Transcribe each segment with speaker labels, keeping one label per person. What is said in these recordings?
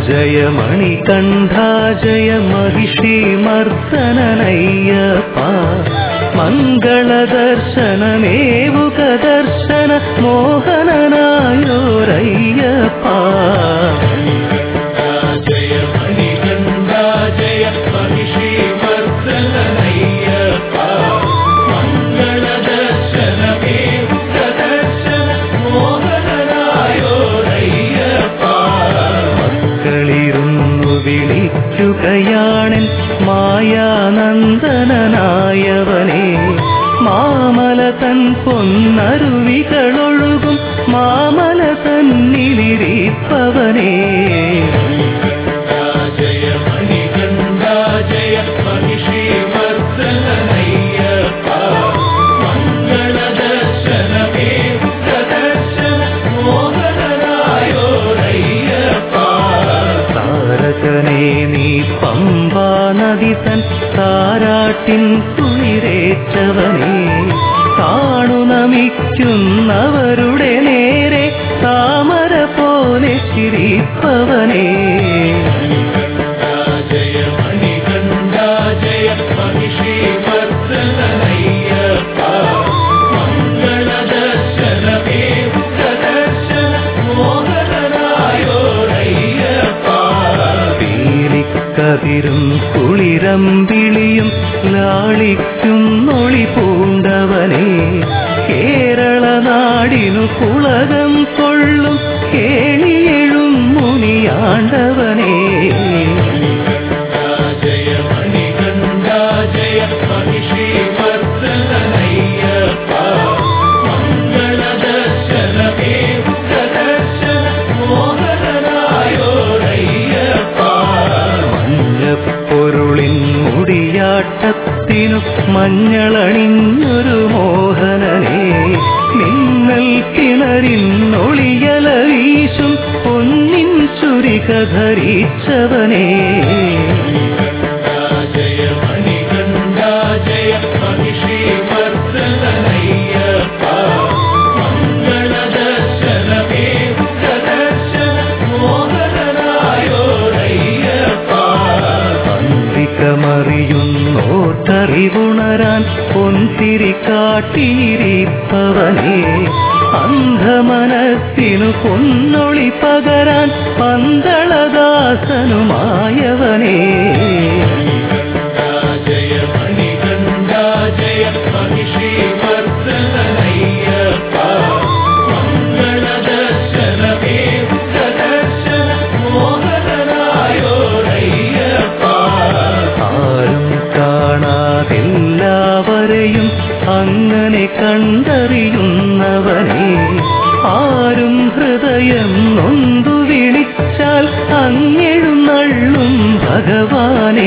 Speaker 1: ജയ മണികണ്ഠ ജയ മഹിഷി മർദ്ദനയ്യപ്പ മംഗളദർശനമേവുക ദർശന മോഹനനായോരയ്യപ്പ
Speaker 2: ജയ മണികണ്ഠ ജയ മഹിഷി മർദ്ദനയ്യപ്പ മംഗളദർശനമേ ദർശന മോഹനനായോരയ്യപ്പ
Speaker 1: മക്കളിരുന്നു വിളിക്കുകയാണൻ മായാനന്ദനായവനെ മാമല തൻ പൊന്നരുവികളൊഴുകും മാമല തന്നിലിരിപ്പവനേ
Speaker 2: ജയ മണികണ്ഠ ജയ മഹിഷി മർദ്ദനയ്യപ്പ മംഗളദർശനമേ ദർശന മോഹനനായോരയ്യപ്പ
Speaker 1: താരകനെ നീ പമ്പാ നദി തൻ താരാട്ടിൻ കുളിരേറ്റവനെ കാണു നമിക്കുന്നവരുടെ നേരെ താമര പോലെ ചിരിപ്പവനേ
Speaker 2: ജയ മണികണ്ഠ ജയ മഹിഷി മർദ്ദനയ്യപ്പ മംഗളദർശനമേ ദർശന മോഹനനായോരയ്യപ്പ
Speaker 1: പീലിക്കതിരും കുളിരമ്പിളിയും ലാളിക്കും നൊളി പൂണ്ടവനെ കേരള നാടിനു കുളകം കൊള്ളും കേളിയെഴും മുനിയാണ്ടവനെ
Speaker 2: ജയ മണികണ്ഠ ജയ മഹിഷി മർദ്ദനയ്യപ്പ മംഗളദർശനമേ ദർശന മോഹനനായോരയ്യപ്പ
Speaker 1: മഞ്ഞപ്പൊരുളിൻ മുടിയാട്ടത്തിനു മഞ്ഞളണിഞ്ഞൊരു മോഹനനെ മിന്നൽ കിണറിൻ ഒളിയല വീശും പൊന്നിൻ ചുരിക ധരിച്ചവനേ
Speaker 2: ജയ മണികണ്ഠ ജയ മഹിഷി മർദ്ദനയ്യപ്പ മംഗളദർശനമേ ദർശന മോഹനനായോരയ്യപ്പ
Speaker 1: അന്തികമറിയുന്നോർക്കറിവുണരാൻ പൊൻതിരി കാട്ടിയിരിപ്പവനെ അന്ധമനത്തിനു പൊന്നൊളി പകരാൻ പന്തളദാസനുമായവനേ
Speaker 2: ജയ മണികണ്ഠ ജയ മഹിഷി മർദ്ദനയ്യപ്പ മംഗളദർശനമേ ദർശന മോഹനനായോരയ്യപ്പ
Speaker 1: ആരും കാണാതെല്ലാവരെയും അങ്ങനെ കണ്ടറിയുന്നവനെ ആരും ഹൃദയം നൊന്തു വിളിച്ചാൽ അങ്ങെഴുന്നള്ളും ഭഗവാനേ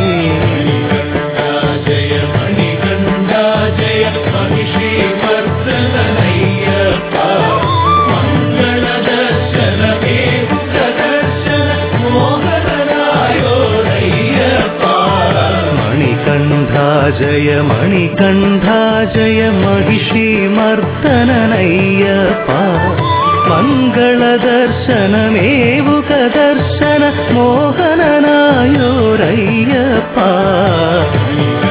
Speaker 2: ജയ മണികണ്ഠ ജയ മഹിഷി മർദ്ദനയ്യപ്പ മംഗളദർശനമേ ദർശന മോഹനനായോരയ്യപ്പ
Speaker 1: മണികണ്ഠ ജയ മണികണ്ഠ ജയ മഹിഷി മർദ്ദനയ്യപ്പ മംഗളദർശനമേവുക ദർശന മോഹനനായോരയ്യപ്പ